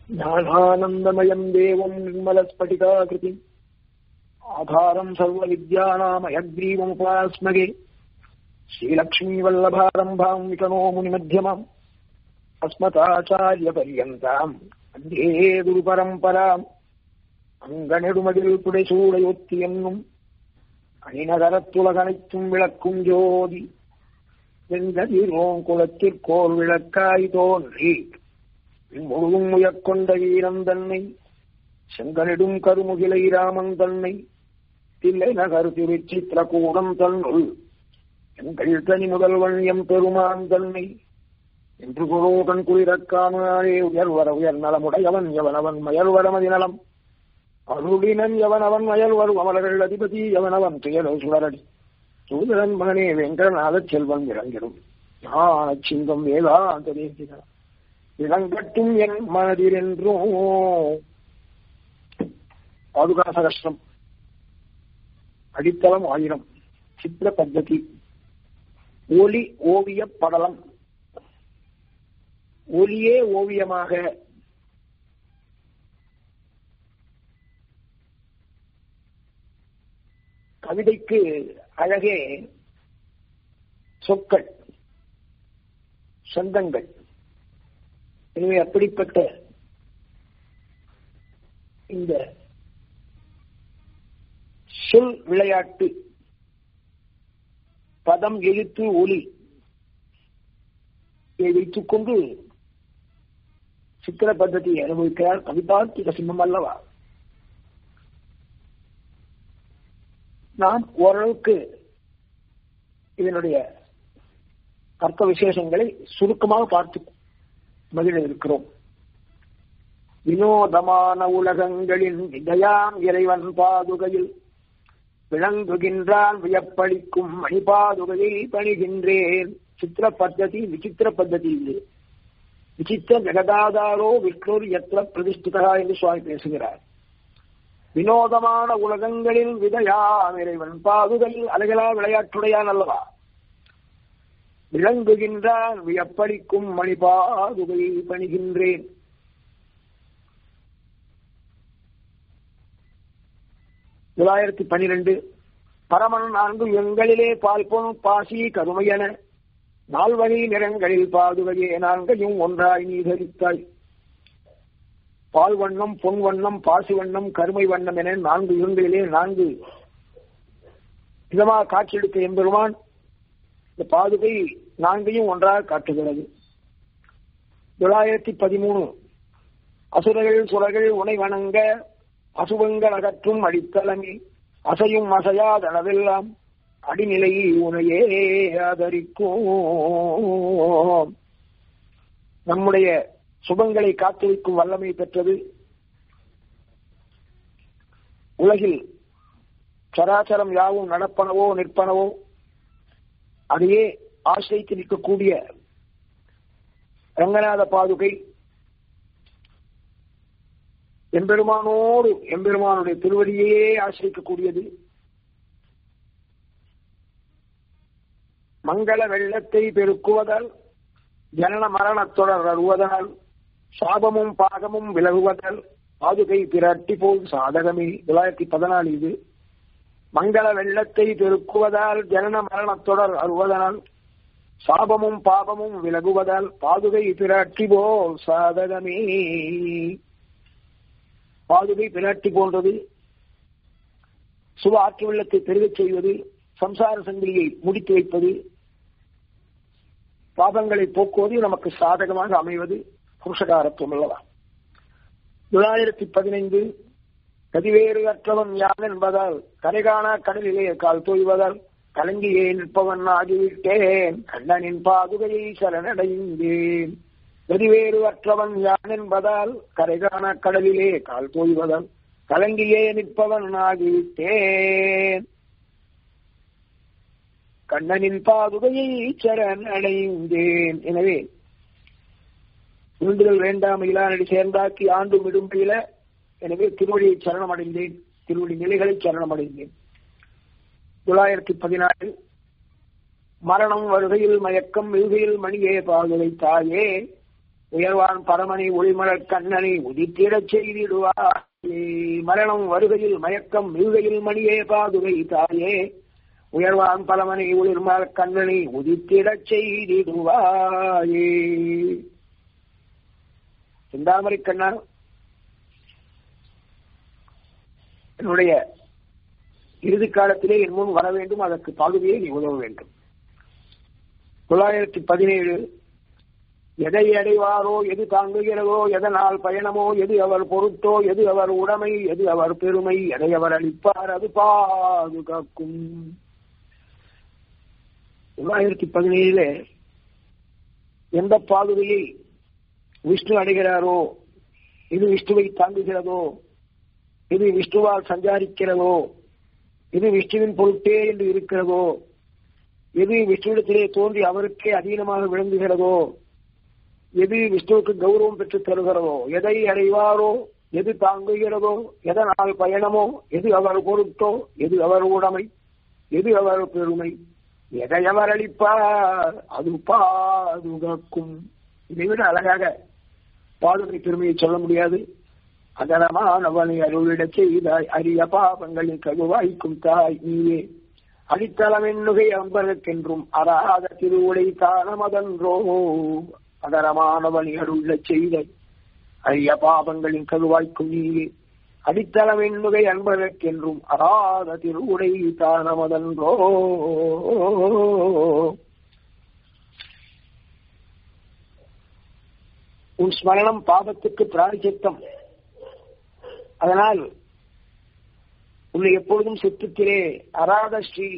ज्ञानानन्दमयम् देवम् निर्मलस्फटिकाकृतिम् आधारम् सर्वविद्यानामयग्रीवमुपास्मगे श्रीलक्ष्मीवल्लभारम्भाम् विकनो मुनिमध्यमाम् अस्मताचार्यपर्यन्ताम् வந்தே குரு பரம்பராம் அங்கனெடுமதில் புடைசூடையொத்தி என்னும் அணிநகரத்துலகனைத்தும் விளக்கும் ஜோதி வெங்கதிரோம் குலத்திற்கோர் விளக்காய் தோன்றி முழுதும் முயற்கொண்ட வீரன் தன்னை செங்கனிடும் கருமுகிலை ராமன் தன்னை தில்லை நகர் திருச்சித்திரகூடம் தன்னுள் எங்கள் தனி முதல்வன் எம் பெருமான் தன்னை என்று குரோகன் குளிரக்காமே உயர்வர உயர் நலமுடையவன் எவனவன் மயல்வரமதி நலம் அருளினன் எவனவன் மயல்வர் அமலர்கள் அதிபதி எவனவன் துயரோ சுடரடி சூதரன் மகனே வெங்கடநாத செல்வன் இறங்கிடும் ஞான சிங்கம் வேதாந்த தேசிகா இளங்கட்டும் என் மனதில் என்றும் பாதுகாச கஷ்டம் அடித்தளம் ஆயிரம் சித்திர பத்ததி ஒலி ஓவிய படலம் ஒலியே ஓவியமாக கவிதைக்கு அழகே சொற்கள் சொந்தங்கள் எனவே அப்படிப்பட்ட இந்த சொல் விளையாட்டு பதம் எழுத்து ஒலி இதை வைத்துக் கொண்டு சித்திர பద్ధதியை அனுபவிக்கிறார் கவிதார்த்திக சிம்மம் அல்லவா நாம் ஓரளவுக்கு இதனுடைய அர்த்த விசேஷங்களை சுருக்கமாக பார்த்து மகிழ இருக்கிறோம் வினோதமான உலகங்களின் விஜயாம் இறைவன் பாதுகையில் விளங்குகின்றான் வியப்பளிக்கும் மணிபாதுகையை பணிகின்றேன் சித்திர பத்ததி விசித்திர பத்ததி இது விசித்திர ஜெகதாதாரோ விஷ்ணுர் எத்திர பிரதிஷ்டிதா என்று சுவாமி பேசுகிறார் வினோதமான உலகங்களில் விதையாம் இறைவன் பாதுகையில் அழகலா விளையாட்டுடையான் அல்லவா விளங்குகின்றான் வியப்பளிக்கும் மணிபாதுகையை பணிகின்றேன் தொள்ளாயிரத்தி பனிரெண்டு பரமன் நான்கு எங்களிலே பால் பொன் பாசி கருமையன நால்வகை நிறங்களில் பாதுகையே நான்கையும் ஒன்றாய் நீ தரித்தாய் பால் வண்ணம் பொன் வண்ணம் பாசி வண்ணம் கருமை வண்ணம் என நான்கு யுகங்களிலே நான்கு விதமாக காட்சியெடுத்த எம்பெருமான் இந்த பாதுகை நான்கையும் ஒன்றாக காட்டுகிறது தொள்ளாயிரத்தி பதிமூணு அசுரர்கள் சுரர்கள் உனை வணங்க அசுபங்கள் அகற்றும் அடித்தளமே அசையும் அசையாதளவெல்லாம் அடிநிலை உனையே ஆதரிக்கும் நம்முடைய சுபங்களை காத்து வைக்கும் வல்லமை பெற்றது உலகில் சராச்சரம் யாவும் நடப்பனவோ நிற்பனவோ அதையே ஆசிரித்து நிற்கக்கூடிய ரங்கநாத பாதுகை எம்பெருமானோடு எம்பெருமானுடைய திருவடியே ஆசிரிக்கக்கூடியது மங்கள வெள்ளத்தை பெருக்குவதால் ஜனன மரணத்தொடர் அருவதால் சாபமும் பாகமும் விலகுவதால் பாதுகை பிறட்டி போல் சாதகமே தொள்ளாயிரத்தி பதினாலு இது மங்கள வெள்ளத்தை பெருக்குவதால் ஜனன மரணத்தொடர் அருவதனால் சாபமும் பாபமும் விலகுவதால் பாதுகை பிராட்டி போல் சாதகமே பாதுகை பிராட்டி போன்றது சுப ஆற்று வெள்ளத்தை பெருகச் செய்வது சம்சார சங்கிலியை முடித்து வைப்பது பாபங்களை போக்குவது நமக்கு சாதகமாக அமைவது புருஷகாரத்துவம் அல்லவா தொள்ளாயிரத்தி பதினைந்து கதிவேறு அற்றவன் யான் என்பதால் கரைகாணா கடலிலே கால் தோய்வதால் கலங்கியே நிற்பவன் ஆகிவிட்டேன் கண்ணனின் பாதுகையை சரணடைந்தேன் கதிவேறு அற்றவன் யான் என்பதால் கரைகாணா கடலிலே கால் தோய்வதால் கலங்கியே நிற்பவன் ஆகிவிட்டேன் கண்ணனின் பாதுகையை சரண் அடைந்தேன் எனவே உண்டுதல் வேண்டாம் இலானடி சேர்ந்தாக்கி ஆண்டு விடும்பையில எனவே திருவடியை சரணம் அடைந்தேன் திருவடி நிலைகளை சரணம் அடைந்தேன் தொள்ளாயிரத்தி பதினாறு மரணம் வருகையில் மயக்கம் மிகுகையில் மணியே பாதுகை தாயே உயர்வான் பரமனை ஒளிமலர் கண்ணனை உதித்திடச் செய்திடுவார் மரணம் வருகையில் மயக்கம் மிகுகையில் மணியே பாதுகை தாயே உயர்வான் பரமனை ஒளிர்மலர் கண்ணனை உதித்திடச் செய்திடுவாயே சிந்தாமரை கண்ணா என்னுடைய இறுதி காலத்திலே என் முன் வர வேண்டும் அதற்கு பாதுகையை நீ உதவ வேண்டும் தொள்ளாயிரத்தி பதினேழு எதை அடைவாரோ எது தாங்குகிறதோ எதனால் பயணமோ எது அவர் பொருட்டோ எது அவர் உடைமை எது அவர் பெருமை எதை அவர் அளிப்பார் அது பாதுகாக்கும் தொள்ளாயிரத்தி பதினேழுல எந்த பாதுகையை விஷ்ணு அடைகிறாரோ இது விஷ்ணுவை தாங்குகிறதோ இது விஷ்ணுவால் சஞ்சாரிக்கிறதோ இது விஷ்ணுவின் பொருட்டே என்று இருக்கிறதோ எது விஷ்ணுவிடத்திலே தோன்றி அவருக்கே அதீனமாக விளங்குகிறதோ எது விஷ்ணுவுக்கு கௌரவம் பெற்று தருகிறதோ எதை அடைவாரோ எது தாங்குகிறதோ எதனால் பயணமோ எது அவர் பொருட்டோ எது அவர் உடைமை எது அவர் பெருமை எதை அவர் அளிப்பார் அது பாதுகாக்கும் இதை விட அழகாக பாதுகை பெருமையை சொல்ல முடியாது அதனமானவனை அருளிடச் செய்தாய் அரிய பாவங்களின் கழுவாய்க்கும் தாய் நீயே அடித்தளம் என்னுகை அம்பருக்கென்றும் அராத திருவுடை தானமதன்றோ அதரமானவனை அருளச் செய்தாய் அரிய பாவங்களின் கழுவாய்க்கும் நீயே அடித்தளம் என்னுகை அன்பதற்கென்றும் அராத திருவுடை தானமதன்றோ உன் ஸ்மரணம் பாபத்துக்கு பிராய்ச்சித்தம் அதனால் உன்னை எப்பொழுதும் சித்தத்திலே அராத ஸ்ரீ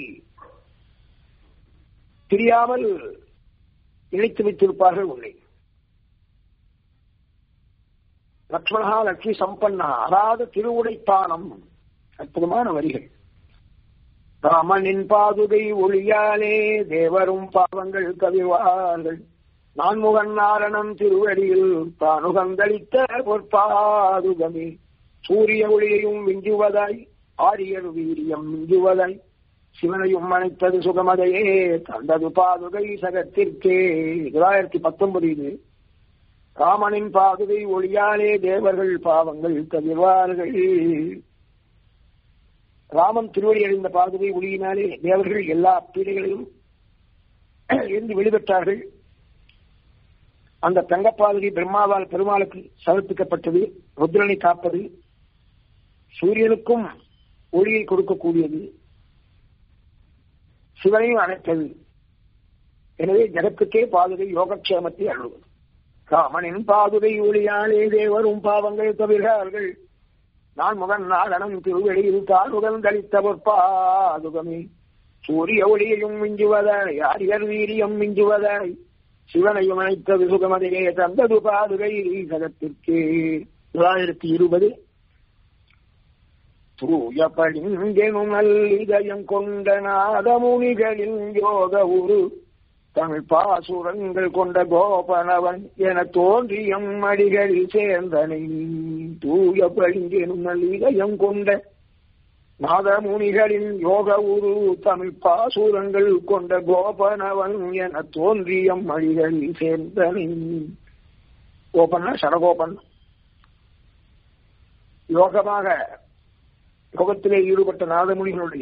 தெரியாமல் இணைத்து வைத்திருப்பார்கள் உன்னை லக்ஷ்மணா லட்சுமி சம்பன்னா அராத திருவுடைத்தானம் அற்புதமான வரிகள் ராமனின் பாதுகை ஒளியாலே தேவரும் பாவங்கள் கவிவார்கள் நான்முகன் நாரணம் திருவடியில் தானுகந்தளித்த பொற்பாதுகமே சூரிய ஒளியையும் மிஞ்சுவதாய் ஆரியர் வீரியம் மிஞ்சுவதாய் சிவனையும் அணைத்தது சுகமதையே தந்தது பாதுகை சகத்திற்கே தொள்ளாயிரத்தி பத்தொன்பது இது ராமனின் பாதுகை ஒளியாலே தேவர்கள் பாவங்கள் கவிழ்வார்கள் ராமன் திருவடி அடைந்த பாதுகை ஒளியினாலே தேவர்கள் எல்லா பீடைகளிலும் இருந்து வெளிப்பெற்றார்கள் அந்த தங்கப்பாதுகை பிரம்மாவால் பெருமாளுக்கு சமர்ப்பிக்கப்பட்டது ருத்ரனை காப்பது சூரியனுக்கும் ஒளியை கொடுக்கக்கூடியது சிவனையும் அணைத்தது எனவே ஜகத்துக்கே பாதுகை யோகக்ஷேமத்தை அழுவது ராமனின் பாதுகை ஒளியாலே தேவரும் பாவங்கள் தவிர்கிறார்கள் நான் முகன் நாரணம் திருவெளியில் தானுடன் கழித்த பொற்பாதுகமே சூரிய ஒளியையும் மிஞ்சுவதாய் ஆரியர் வீரியம் மிஞ்சுவதாய் சிவனையும் அணைத்தது சுகமதையே தந்தது பாதுகை ஜகத்திற்கே தொள்ளாயிரத்தி இருபது தூய படிங்கெனும் நல்லிதயம் கொண்ட நாதமுனிகளின் யோக உரு தமிழ் பாசுரங்கள் கொண்ட கோபனவன் என தோன்றியம் அடிகளில் சேர்ந்தனை தூய படிங்கெனும் நல்லிதயம் கொண்ட நாதமுனிகளின் யோக உரு தமிழ் பாசுரங்கள் கொண்ட கோபனவன் என தோன்றியம் அடிகளில் சேர்ந்தனை கோபன்னா சடகோபன் யோகமாக யோகத்திலே ஈடுபட்ட நாதமுனிகளுடைய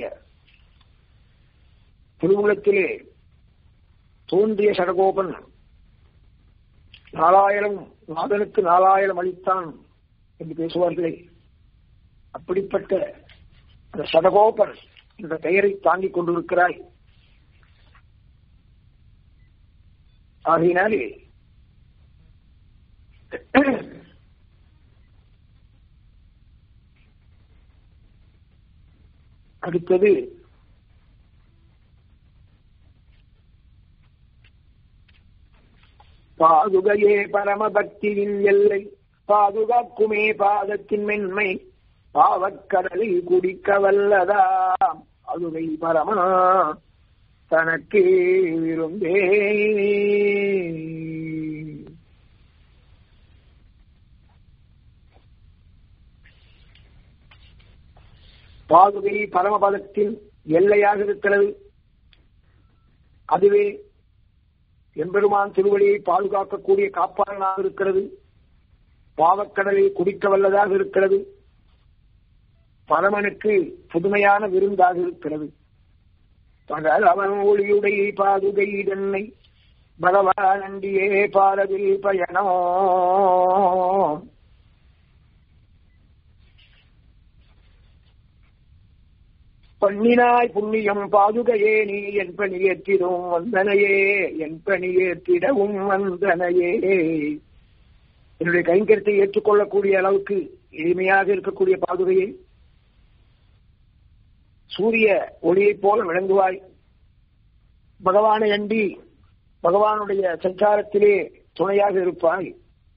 திருவுலத்திலே தோன்றிய சடகோபன் நாலாயிரம் நாதனுக்கு நாலாயிரம் அளித்தான் என்று பேசுவார்களே அப்படிப்பட்ட அந்த சடகோபன் என்ற பெயரை தாங்கிக் கொண்டிருக்கிறாய் ஆகையினாலே அடுத்தது பாதுகையே பரமபக்தியின் எல்லை பாதுகாக்குமே பாதத்தின் மென்மை பாவக்கடலில் குடிக்க வல்லதாம் அதுவை பரமா தனக்கு விரும்பே பாதுகை பரமபதத்தின் எல்லையாக இருக்கிறது அதுவே எம்பெருமான் திருவடியை பாதுகாக்கக்கூடிய காப்பாளனாக இருக்கிறது பாவக்கடலை குடிக்க வல்லதாக இருக்கிறது பரமனுக்கு புதுமையான விருந்தாக இருக்கிறது பகல் அவன் ஒளியுடைய பாதுகை தன்னை பகவானண்டியே பாரதில் பயணம் பண்ணினாய் புண்ணியம் பாதுகையே நீ என் பணியேற்றிடும் வந்தனையே என் பணியேற்றிடவும் வந்தனையே என்னுடைய கைங்கரத்தை ஏற்றுக்கொள்ளக்கூடிய அளவுக்கு எளிமையாக இருக்கக்கூடிய பாதுகையை சூரிய ஒளியைப் போல விளங்குவாய் பகவானை அண்டி பகவானுடைய சஞ்சாரத்திலே துணையாக இருப்பாய்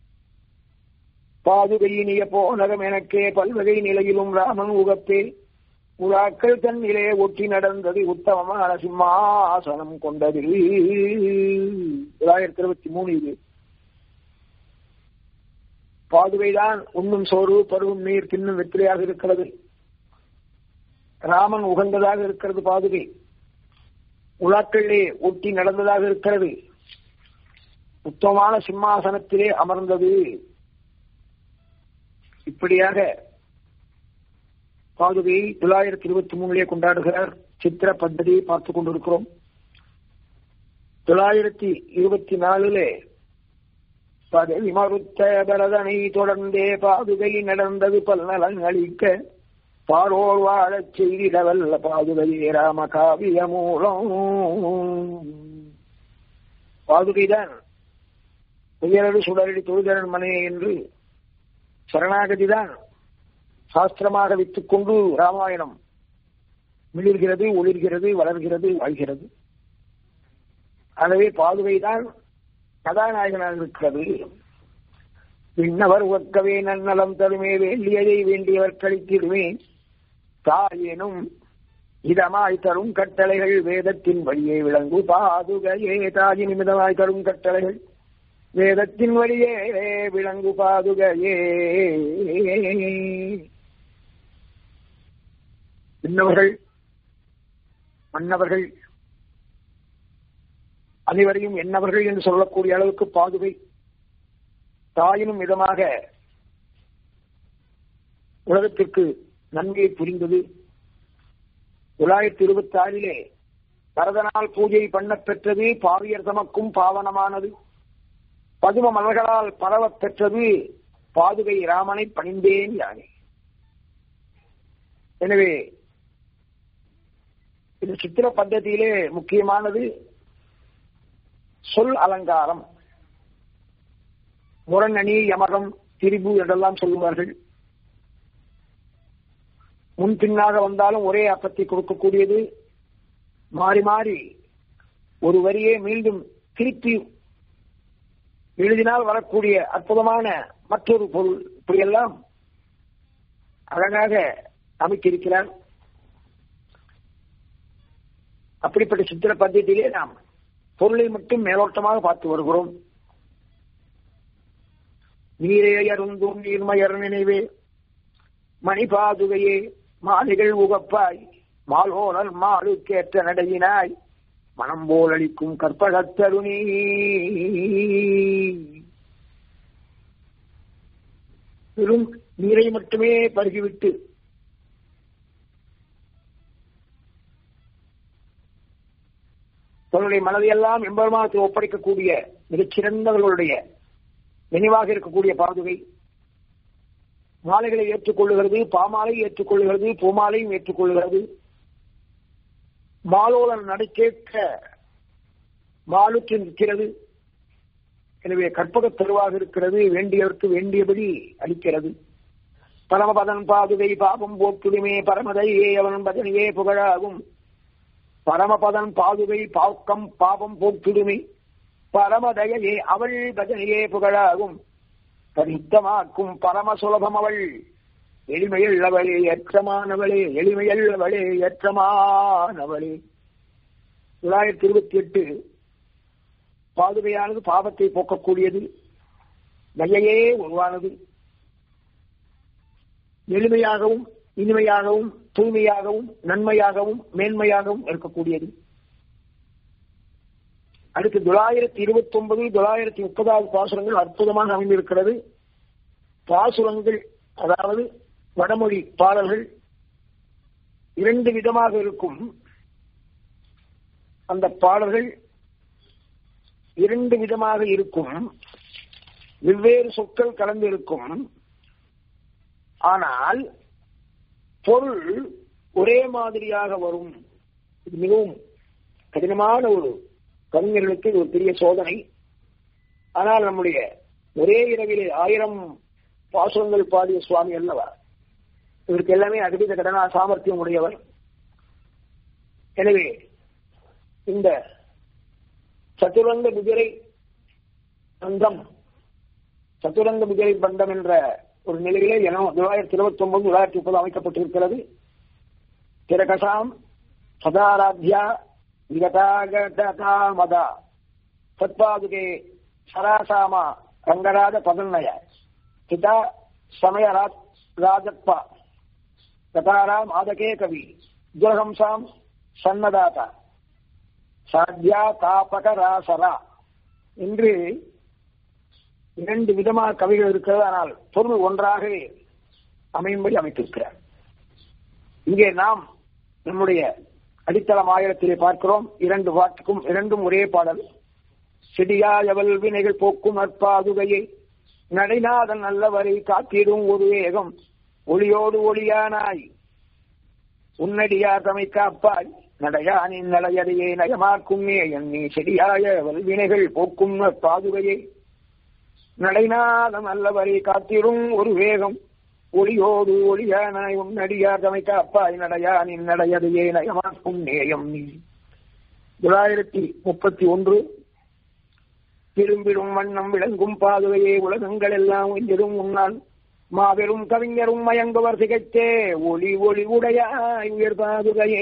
பாதுகையினிய போனகம் எனக்கே பல்வகை நிலையிலும் ராமன் உகப்பே உலாக்கள் தன்னிலே ஒட்டி நடந்தது உத்தமமான சிம்மாசனம் கொண்டது தொள்ளாயிரத்தி இருபத்தி மூணு இது பாதுகைதான் உண்ணும் சோறு பருவும் நீர் தின்னும் வெற்றிலையாக இருக்கிறது ராமன் உகந்ததாக இருக்கிறது பாதுகை உலாக்களிலே ஒட்டி நடந்ததாக இருக்கிறது உத்தமமான சிம்மாசனத்திலே அமர்ந்தது இப்படியாக பாதுகையை தொள்ளாயிரத்தி இருபத்தி மூணுலே கொண்டாடுகிறார் சித்திர பദ്ധதியை பார்த்துக் கொண்டிருக்கிறோம் தொள்ளாயிரத்தி இருபத்தி நாலுலே பதவி மறுத்த பரதனை தொடர்ந்தே பாதுகை நடந்தது பல்நலன் அளிக்க பாரோர் வாழச் செய்திடவல்ல பாதுகையே ராம காவிய மூலம் பாதுகைதான் உயரடு சுடரடி தொழுதரன் மனே என்று சரணாகதிதான் சாஸ்திரமாக வைத்துக் கொண்டு ராமாயணம் மிளிர்கிறது ஒளிர்கிறது வளர்கிறது வாழ்கிறது ஆகவே பாதுகைதான் கதாநாயகனாக இருக்கிறது விண்ணவர் ஒக்கவே நன்னலம் தருமே வேண்டியதை வேண்டியவர் கழித்திடுமே தாயேனும் இதமாய் தரும் கட்டளைகள் வேதத்தின் வழியே விளங்கு பாதுகையே தாஜி நிமிதமாய் தரும் கட்டளைகள் வேதத்தின் வழியே விளங்கு பாதுகையே விண்ணவர்கள் மன்னவர்கள் அனைவரையும் என்னவர்கள் என்று சொல்லக்கூடிய அளவுக்கு பாதுகை தாயினும் விதமாக உலகத்திற்கு நன்மையை புரிந்தது தொள்ளாயிரத்தி இருபத்தி ஆறிலே பரதனால் பூஜை பண்ண பெற்றது பாவியர் தமக்கும் பாவனமானது பதும மலர்களால் பரவப் பெற்றது பாதுகை ராமனை பணிந்தேன் யானே எனவே இந்த சித்திர பద్ధதியிலே முக்கியமானது சொல் அலங்காரம் முரணி யமகம் திரிபு என்றெல்லாம் சொல்லுவார்கள் முன்பின்னாக வந்தாலும் ஒரே அர்த்தத்தை கொடுக்கக்கூடியது மாறி மாறி ஒரு வரியே மீண்டும் திருப்பி எழுதினால் வரக்கூடிய அற்புதமான மற்றொரு பொருள் இப்படியெல்லாம் அழகாக அமைத்திருக்கிறார் அப்படிப்பட்ட சித்திர பద్ధதியிலே நாம் பொருளை மட்டும் மேலோட்டமாக பார்த்து வருகிறோம் நீரே அருந்தும் நீர்மயர் நினைவே மணிபாதுகையே மாலைகள் உகப்பாய் மாலோனல் மாலுக்கேற்ற நடையினாய் மனம் போல் அளிக்கும் கற்பகத்தருணி வெறும் நீரை மட்டுமே பருகிவிட்டு தன்னுடைய மனதையெல்லாம் எம்பெருமானத்தில் ஒப்படைக்கக்கூடிய மிகச்சிறந்தவர்களுடைய நினைவாக இருக்கக்கூடிய பாதுகை மாலைகளை ஏற்றுக்கொள்ளுகிறது பாமாலை ஏற்றுக்கொள்ளுகிறது பூமாலையும் ஏற்றுக்கொள்ளுகிறது மாலோலன் நடை கேட்க மாலுக்கு நிற்கிறது எனவே கற்பகத் தெருவாக இருக்கிறது வேண்டியவருக்கு வேண்டியபடி அளிக்கிறது பரமபதன் பாதுகை பாபம் போக்குடுமே பரமதையே அவன் பதனியே புகழாகும் பரமபதன் பாதுகை பாக்கம் பாபம் போக்கிடுமே பரமதகையே அவள் பஜனையே புகழாகும் பரித்தமாக்கும் பரம சுலபம் அவள் எளிமையுள்ளவளே ஏற்றமானவளே எளிமையுள்ளவளே ஏற்றமானவளே தொள்ளாயிரத்தி இருபத்தி எட்டு பாதுகையானது பாவத்தை போக்கக்கூடியது நகையே உருவானது எளிமையாகவும் இனிமையாகவும் தூய்மையாகவும் நன்மையாகவும் மேன்மையாகவும் இருக்கக்கூடியது அடுத்து தொள்ளாயிரத்தி இருபத்தி ஒன்பது தொள்ளாயிரத்தி முப்பதாவது பாசுரங்கள் அற்புதமாக அமைந்திருக்கிறது பாசுரங்கள் அதாவது வடமொழி பாடல்கள் இரண்டு விதமாக இருக்கும் அந்த பாடல்கள் இரண்டு விதமாக இருக்கும் வெவ்வேறு சொற்கள் கலந்திருக்கும் ஆனால் பொருள் ஒரே மாதிரியாக வரும் இது மிகவும் கடினமான ஒரு கவிஞர்களுக்கு இது ஒரு பெரிய சோதனை ஆனால் நம்முடைய ஒரே இரவிலே ஆயிரம் பாசுரங்கள் பாடிய சுவாமி அல்லவா இவருக்கு எல்லாமே அகதித கடனா சாமர்த்தியம் உடையவர் எனவே இந்த சதுரங்க குதிரை பந்தம் சதுரங்க குதிரை பந்தம் என்ற ஒரு நிலையிலே என தொள்ளாயிரத்தி இருபத்தி ஒன்பது தொள்ளாயிரத்தி முப்பது அமைக்கப்பட்டிருக்கிறது திரகசாம் சதாராத்யா விகதாகதா சத்பாதுகே சராசாமா ரங்கராஜ பதன்னய பிதா சமய ராஜப்பா கதாராம் ஆதகே கவி துரகம்சாம் சன்னதாதா சாத்யா தாபக ராசரா என்று இரண்டு விதமாக கவிகள் இருக்கிறது ஆனால் பொருள் ஒன்றாகவே அமையும்படி அமைத்திருக்கிறார் இங்கே நாம் நம்முடைய அடித்தளம் ஆயிரத்திலே பார்க்கிறோம் இரண்டு பாட்டுக்கும் இரண்டும் ஒரே பாடல் செடியாயவல் வினைகள் போக்கும் நற்பாதுகையை நடைநாதன் நல்லவரை காத்திடும் ஒரு வேகம் ஒளியோடு ஒளியானாய் உன்னடியார் தமை காப்பாய் நடையானின் நடையடையே நயமாக்கும் எண்ணி செடியாய வல்வினைகள் போக்கும் பாதுகையை நடைநாதம் அல்லவரை காத்திடும் ஒரு வேகம் ஒளியோடு ஒளியானாய் உன்னடியார் தமை காப்பாய் நடையானின் நடையடையே நயமாக்கும் நேயம் நீ தொள்ளாயிரத்தி முப்பத்தி ஒன்று திரும்பிடும் வண்ணம் விளங்கும் பாதுகையே உலகங்கள் எல்லாம் உயிரும் உன்னால் மாபெரும் கவிஞரும் மயங்குவர் திகைத்தே ஒளி ஒளி உடையாய் உயர் பாதுகையே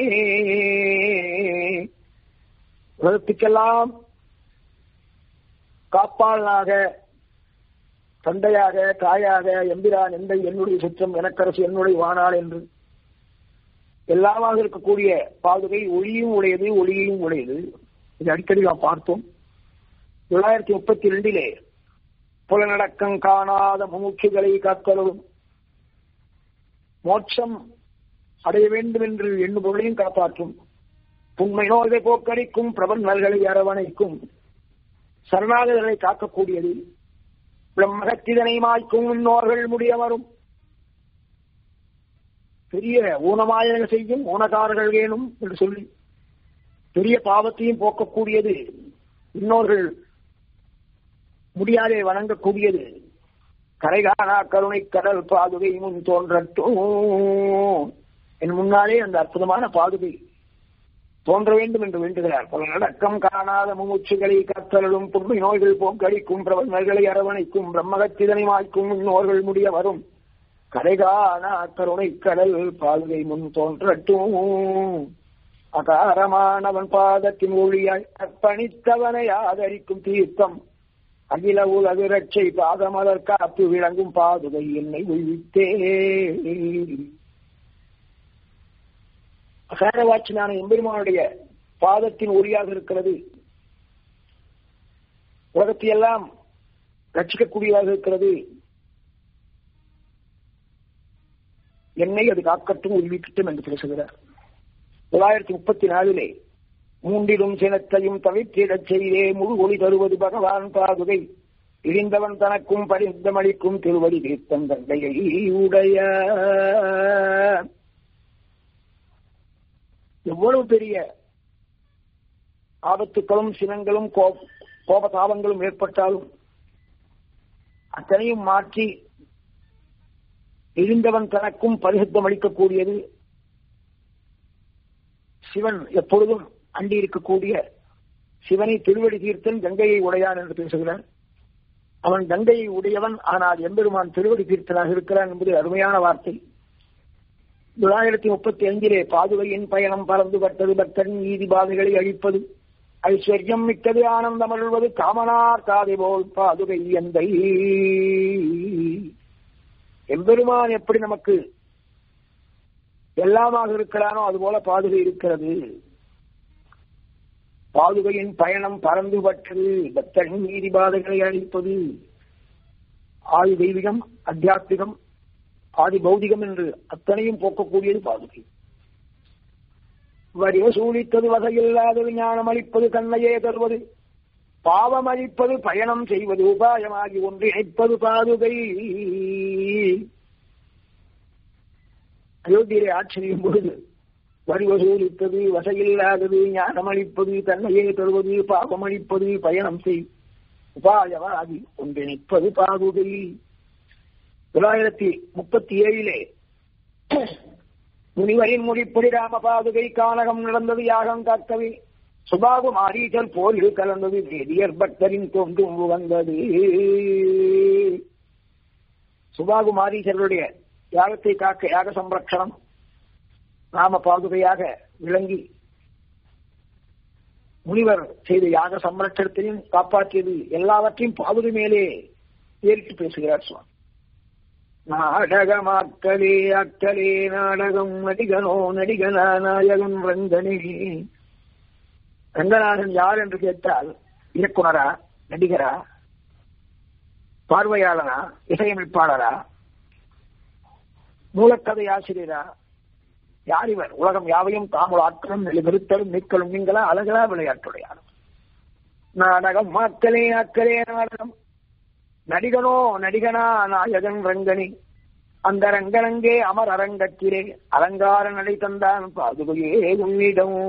உலகத்துக்கெல்லாம் காப்பாளனாக தந்தையாக தாயாக எம்பிரான் எந்தை என்னுடைய சுற்றம் எனக்கரசு என்னுடைய வானாள் என்று எல்லாமாக இருக்கக்கூடிய பாதுகை ஒளியும் உடையது ஒளியையும் உடையது இது அடிக்கடி நாம் பார்த்தோம் தொள்ளாயிரத்தி முப்பத்தி ரெண்டிலே புலநடக்கம் காணாத மூச்சுகளை காத்தலும் மோட்சம் அடைய வேண்டும் என்று எண்ணுபொருளையும் காப்பாற்றும் உண்மை நோய்களை போக்கடிக்கும் பிரபன்மல்களை அரவணைக்கும் சரணாகர்களை காக்கக்கூடியது பிரம்மகத்திதனை மாய்க்கும் முன்னோர்கள் முடிய வரும் பெரிய ஊனமாய செய்யும் ஊனக்காரர்கள் வேணும் என்று சொல்லி பெரிய பாவத்தையும் போக்கக்கூடியது இன்னோர்கள் முடியாதே வணங்கக்கூடியது கரைகானா கருணை கடல் பாதுகை முன் தோன்றட்டும் என் முன்னாலே அந்த அற்புதமான பாதுகை தோன்ற வேண்டும் என்று வேண்டுகிறார் பல நடக்கம் காணாத மூச்சுகளை கத்தலும் புண்மை நோய்கள் போக்கடிக்கும் பிரபலங்களை அரவணைக்கும் பிரம்மகத்திதனை மாய்க்கும் முன்னோர்கள் முடிய வரும் கரைகானா கருணை கடல் பாதுகை முன் தோன்றட்டும் அகாரமானவன் பாதத்தின் ஒளியாய் அர்ப்பணித்தவனை ஆதரிக்கும் தீர்த்தம் அகில உலகு ரட்சை பாதமலர் காப்பு விளங்கும் பாதுகை என்னை உய்வித்தே அகாரவாட்சியான எம்பெருமானுடைய பாதத்தின் ஒளியாக இருக்கிறது உலகத்தையெல்லாம் ரட்சிக்கக்கூடியதாக இருக்கிறது என்னை அது காக்கட்டும் உரிவிக்கட்டும் என்று பேசுகிறார் தொள்ளாயிரத்தி முப்பத்தி நாலிலே மூன்றிலும் சினத்தையும் தவிர்த்திடச் செய்தே முழு ஒளி தருவது பகவான் பாதுகை இழிந்தவன் தனக்கும் பரிந்தமளிக்கும் திருவடி தீர்த்தம் தந்தையை உடைய எவ்வளவு பெரிய ஆபத்துக்களும் சினங்களும் கோபதாபங்களும் ஏற்பட்டாலும் அத்தனையும் மாற்றி இழிந்தவன் தனக்கும் பரிசுத்தம் அளிக்கக்கூடியது சிவன் எப்பொழுதும் அண்டி இருக்கக்கூடிய சிவனை திருவடி தீர்த்தன் கங்கையை உடையான் என்று பேசுகிறார் அவன் கங்கையை உடையவன் ஆனால் எம்பெருமான் திருவடி தீர்த்தனாக இருக்கிறான் என்பது அருமையான வார்த்தை தொள்ளாயிரத்தி முப்பத்தி அஞ்சிலே பாதுகையின் பயணம் பறந்து பட்டது பக்தரின் நீதி பாதைகளை அழிப்பது ஐஸ்வர்யம் மிக்கது ஆனந்தம் அருள்வது காமனார் காதை போல் பாதுகை எந்தை எம்பெருமான் எப்படி நமக்கு எல்லாமாக இருக்கிறானோ அதுபோல பாதுகை இருக்கிறது பாதுகையின் பயணம் பறந்துபட்டது பக்தரின் நீதி பாதைகளை அழிப்பது ஆதி தெய்வீகம் அத்தியாத்மிகம் ஆதி பௌதிகம் என்று அத்தனையும் போக்கக்கூடியது பாதுகை வரி வசூலித்தது வசையில்லாதது ஞானம் அளிப்பது கண்ணையே தருவது பாவம் அளிப்பது பயணம் செய்வது உபாயமாகி ஒன்றிணைப்பது பாதுகை அயோத்தியிலே ஆச்சரியம் பொழுது வரி வசூலித்தது வசையில்லாதது ஞானம் அளிப்பது தன்னையே தருவது பாவம் அளிப்பது பயணம் செய் உபாயவாதி ஒன்றிணைப்பது பாதுகை தொள்ளாயிரத்தி முப்பத்தி ஏழிலே முனிவரின் முடிப்படி ராம பாதுகை கானகம் நடந்தது யாகம் காக்கவே சுபாகு மாரீச்சல் போரில் கலந்தது வேதியர் பக்தரின் தோன்றும் வந்தது சுபாகு மாரீச்சர்களுடைய யாகத்தை காக்க யாக சம்ரட்சணம் ராம பாதுகையாக விளங்கி முனிவர் செய்த யாக சம்ரட்சணத்தையும் காப்பாற்றியது எல்லாவற்றையும் பாதுகை மேலே ஏறிட்டு பேசுகிறார் சுவாமி நாடகமாக்கலே அக்கலே நாடகம் நடிகனோ நடிகனா நாயகன் ரங்கனே ரங்கநாதன் யார் என்று கேட்டால் இயக்குனரா நடிகரா பார்வையாளரா இசையமைப்பாளரா மூலக்கதை ஆசிரியரா யார் இவர் உலகம் யாவையும் தாமுள் ஆட்களும் நிறுத்தலும் நீக்கலும் நீங்களா அழகலா விளையாட்டுடையார் நாடகம் மாக்கலே அக்கலே நாடகம் நடிகனோ நடிகனா நாயகன் ரங்கனி அந்த ரங்கனங்கே அமர் அரங்கத்திலே அலங்கார நடை தந்தான் பாதுகையே உன்னிடம்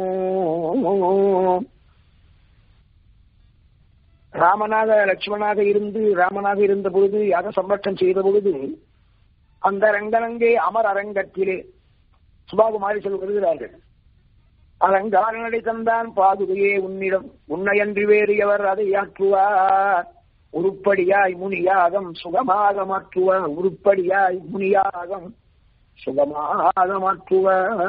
ராமனாக லட்சுமணாக இருந்து ராமனாக இருந்த பொழுது யாக சம்பட்சம் செய்த பொழுது அந்த ரங்கனங்கே அமர் அரங்கத்திலே சுபாகுமாரி சொல் வருகிறார்கள் அலங்கார நடை தந்தான் பாதுகையே உன்னிடம் உன்னையன்றி வேறு எவர் அதை ஆற்றுவார் உருப்படியாய் முனியாகம் சுகமாக மாற்றுவார் உருப்படியாய் முனியாகம் சுகமாக மாற்றுவார்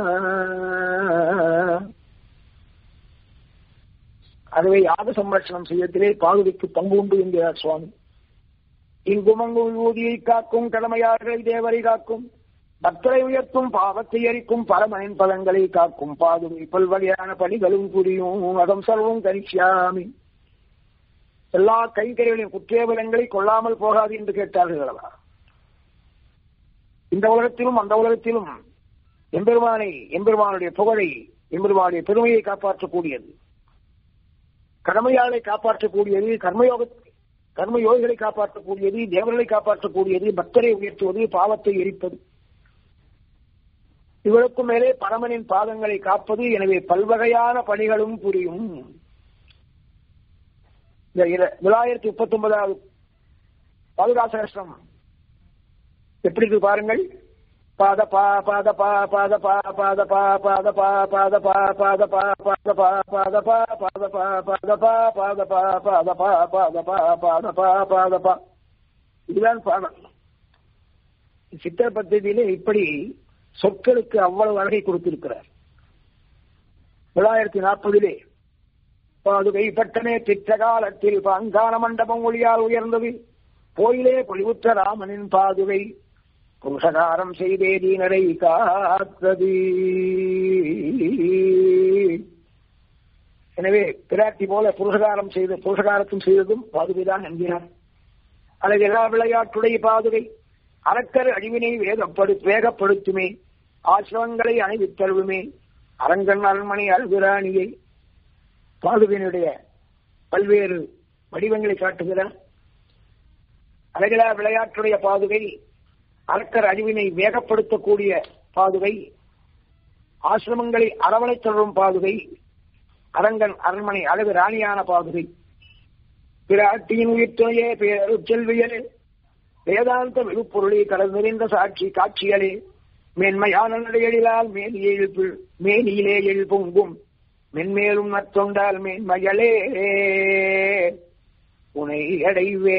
அதுவே யாக சம்ரட்சணம் செய்யத்திலே பாதுகைக்கு பங்கு உண்டு என்கிறார் சுவாமி இங்குமங்கு ஊதியை காக்கும் கடமையார்களை தேவரை காக்கும் பக்தரை உயர்த்தும் பாவத்தை எரிக்கும் பரமனின் பலங்களை காக்கும் பாதுகை பல்வகையான பணிகளும் புரியும் அகம் சர்வம் கரிசியாமி எல்லா கைங்கரிகளின் குற்றேபலங்களை கொள்ளாமல் போகாது என்று கேட்டார்கள் அல்லவா இந்த உலகத்திலும் அந்த உலகத்திலும் எம்பெருமானை எம்பெருமானுடைய புகழை எம்பெருமானுடைய பெருமையை காப்பாற்றக்கூடியது கடமையாளை காப்பாற்றக்கூடியது கர்மயோக கர்மயோகிகளை காப்பாற்றக்கூடியது தேவர்களை காப்பாற்றக்கூடியது பக்தரை உயர்த்துவது பாவத்தை எரிப்பது இவருக்கும் மேலே பரமனின் பாதங்களை காப்பது எனவே பல்வகையான பணிகளும் புரியும் இந்த தொள்ளாயிரத்தி முப்பத்தி ஒன்பதாவது பாதுகாசகஷ்டம் எப்படி இருக்கு பாருங்கள் பாத பா பாத பா பாத பா பாத பா பாத பா பாத பா பாத பா பாத பா பாத பா பாத பா பாத பா பாத பா பாத பா பாத பா பாத பா பாத பா இதுதான் பாடம் சித்திர பദ്ധதியிலே இப்படி சொற்களுக்கு அவ்வளவு அழகை கொடுத்திருக்கிறார் தொள்ளாயிரத்தி நாற்பதிலே பாதுகை பட்டனே திட்ட காலத்தில் பாங்கான மண்டபம் ஒளியால் உயர்ந்தது கோயிலே பொலிவுற்ற ராமனின் பாதுகை புருஷகாரம் செய்தே தீனரை காத்தது எனவே பிராட்டி போல புருஷகாரம் செய்த புருஷகாரத்தும் செய்ததும் பாதுகைதான் என்கிறார் அல்லது எல்லா விளையாட்டுடைய பாதுகை அறக்கர் அழிவினை வேகப்படு வேகப்படுத்துமே ஆசிரமங்களை அணிவித்தருவுமே அரங்கன் அரண்மனை அல்குராணியை பாதுகையினுடைய பல்வேறு வடிவங்களை காட்டுகிறார் அழகிலா விளையாட்டுடைய பாதுகை அரக்கர் அழிவினை வேகப்படுத்தக்கூடிய பாதுகை ஆசிரமங்களை அரவணைத் தொடரும் பாதுகை அரங்கன் அரண்மனை அழகு ராணியான பாதுகை பிராட்டியின் உயிர்த்துணையே பேரு செல்வியலே வேதாந்த வெகுப்பொருளை கடல் நிறைந்த சாட்சி காட்சியலே மேன்மையான நடையெழிலால் மேனி எழுப்பு மேனியிலே எழு பொங்கும் மென்மேலும் நத்தொண்டால் மேன்மையலே உனை அடைவே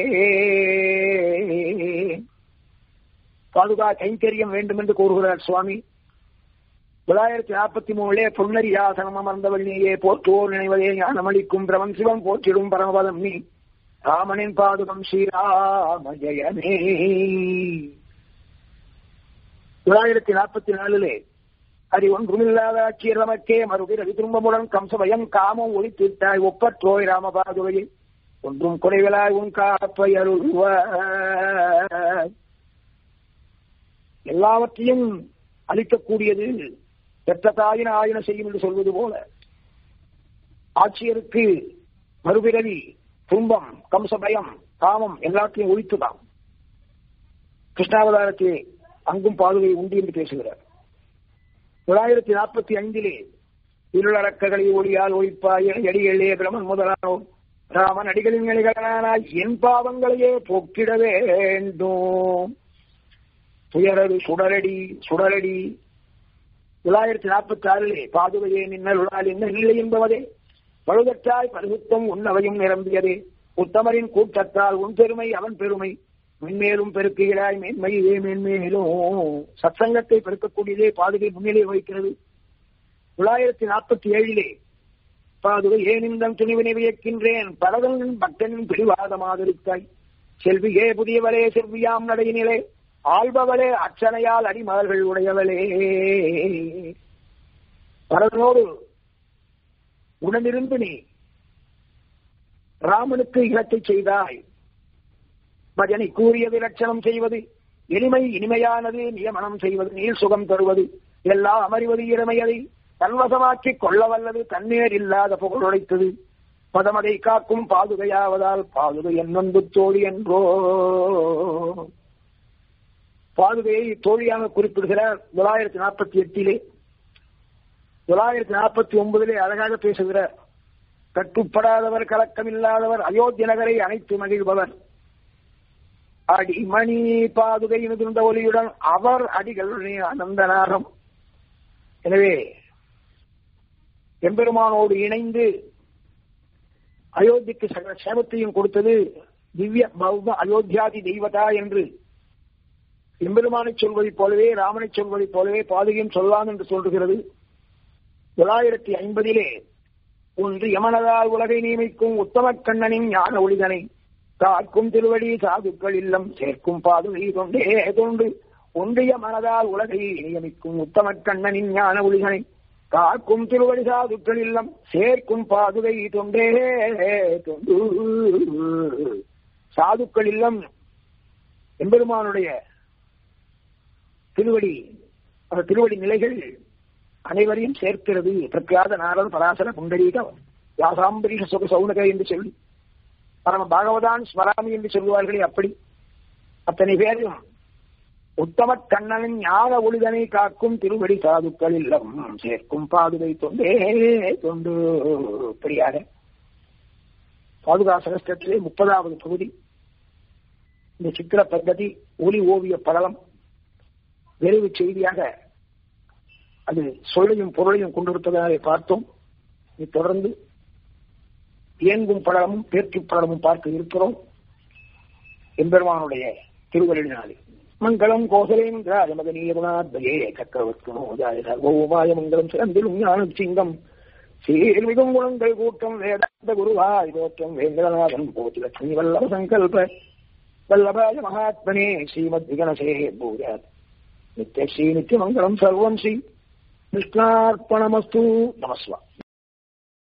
பாதுகா கைங்கரியம் வேண்டும் என்று கூறுகிறார் சுவாமி தொள்ளாயிரத்தி நாற்பத்தி மூணுலே பொன்னரியாசனம் அமர்ந்தவள் நீயே போற்றுவோர் நினைவதே ஞானமளிக்கும் பிரமன் சிவம் போற்றிடும் பரமபதம் நீ ராமனின் பாதுகம் ஸ்ரீராம ஜெயமே தொள்ளாயிரத்தி நாற்பத்தி நாலுலே அது ஒன்றுமில்லாத ஆட்சியர் நமக்கே மறுபிறவி திரும்பமுடன் கம்சபயம் காமம் ஒழித்திட்டாய் ஒப்பற்றோய் ராமபாதுவையில் ஒன்றும் குறைவிலாய் உன் காப்பை அருள்வாய் எல்லாவற்றையும் அளிக்கக்கூடியது பெற்ற தாயின ஆயின செய்யும் என்று சொல்வது போல ஆட்சியருக்கு மறுபிறவி துன்பம் கம்சபயம் காமம் எல்லாத்தையும் ஒழித்துதான் கிருஷ்ணாவதாரத்திலே அங்கும் பாதுகை உண்டு என்று பேசுகிறார் தொள்ளாயிரத்தி நாற்பத்தி ஐந்திலே இருளறக்ககளை ஒளியால் ஒழிப்பாய எடிகளே பிரமன் முதலானோர் ராமன் அடிகளின் நிலைகளானாய் என் பாவங்களையே போக்கிட வேண்டும் துயரடு சுடரடி சுடரடி தொள்ளாயிரத்தி நாற்பத்தி ஆறிலே பாதுகையே நின்னருளால் என்ன இல்லை என்பவதே பழுதற்றாய் பரிசுத்தம் உன்னவையும் நிரம்பியதே உத்தமரின் கூட்டத்தால் உன் பெருமை அவன் பெருமை மென்மேலும் பெருக்குகிறாய் மேன்மையே மேன்மேலும் சத்சங்கத்தை பெருக்கக்கூடியதே பாதுகை முன்னிலை வகிக்கிறது தொள்ளாயிரத்தி நாற்பத்தி ஏழிலே பாதுகை ஏன் இந்த துணிவினை வியக்கின்றேன் பரதன் பக்தனின் பிடிவாதமாக இருக்காய் செல்வியே புதியவளே செல்வியாம் நடையினிலே ஆள்பவளே அச்சனையால் அடிமலர்கள் உடையவளே பரதனோடு உடனிருந்து நீ ராமனுக்கு இலத்தை செய்தாய் பஜனை கூறிய விலட்சணம் செய்வது எளிமை இனிமையானது நியமனம் செய்வது நீர் சுகம் தருவது எல்லாம் அமறிவது இளமையதை தன்வசமாக்கிக் கொள்ள வல்லது தண்ணீர் இல்லாத புகழ் உடைத்தது பதமதை காக்கும் பாதுகையாவதால் பாதுகை என்னொன்று தோழி என்றோ பாதுகையை தோழியாக குறிப்பிடுகிறார் தொள்ளாயிரத்தி நாற்பத்தி எட்டிலே தொள்ளாயிரத்தி நாற்பத்தி ஒன்பதிலே அழகாக பேசுகிறார் கட்டுப்படாதவர் கலக்கமில்லாதவர் அயோத்தி நகரை அனைத்து மகிழ்பவர் அடிமணி பாதுகை இருந்த ஒலியுடன் அவர் அடிகளுடைய ஆனந்த நாகம் எனவே எம்பெருமானோடு இணைந்து அயோத்திக்கு சகல சேமத்தையும் கொடுத்தது திவ்ய பௌம அயோத்தியாதி தெய்வதா என்று எம்பெருமானை சொல்வதைப் போலவே ராமனை சொல்வதைப் போலவே பாதுகையும் சொல்லலாம் என்று சொல்லுகிறது தொள்ளாயிரத்தி ஐம்பதிலே ஒன்று யமனதால் உலகை நியமிக்கும் உத்தம கண்ணனின் ஞான ஒளிதனை காக்கும் திருவடி சாதுக்கள் இல்லம் சேர்க்கும் பாதுகை தொண்டே தொண்டு ஒன்றிய மனதால் உலகை நியமிக்கும் உத்தம கண்ணனின் ஞான ஒளிதனை காக்கும் திருவடி சாதுக்கள் இல்லம் சேர்க்கும் பாதுகை தொண்டே தொண்டு சாதுக்கள் இல்லம் எம்பெருமானுடைய திருவடி அந்த திருவடி நிலைகள் அனைவரையும் சேர்க்கிறது பிரத்யாத நாரத பராசர புண்டரீக யாசாம்பரீஷ சுக சௌனக என்று சொல்லி பரம பாகவதான் ஸ்மராமி என்று சொல்லுவார்களே அப்படி அத்தனை பேரும் உத்தம கண்ணனின் ஞான ஒளிதனை காக்கும் திருவடி சாதுக்கள் இல்லம் சேர்க்கும் பாதுகை தொண்டே தொண்டு இப்படியாக பாதுகா சகஸ்திரத்திலே முப்பதாவது பகுதி இந்த சித்திர பద్ధதி ஒலி ஓவிய படலம் விரைவு செய்தியாக அது சொல்லையும் பொருளையும் கொண்டிருப்பதாக பார்த்தோம் இதை தொடர்ந்து இயங்கும் படலமும் பேர்ச்சி படலமும் பார்க்க இருக்கிறோம் எம்பெருமானுடைய திருவள்ளினாலே மங்களம் கோசலேந்திராய மகனீயகுணாத்வயே சக்கரவர்த்தினோதாய சர்வோமாய மங்களம் சிறந்திலும் ஞான சிங்கம் சீர்மிகும் குணங்கள் கூட்டம் வேதாந்த குருவாய் தோற்றம் வேங்கடநாதன் போதி லட்சுமி வல்லப சங்கல்ப வல்லபாய மகாத்மனே ஸ்ரீமத் விகனசே பூஜாத் நித்ய ஸ்ரீ நித்யமங்கலம் சர்வம் ஸ்ரீ கிருஷ்ணார்ப்பணமஸ்து நமஸ்வா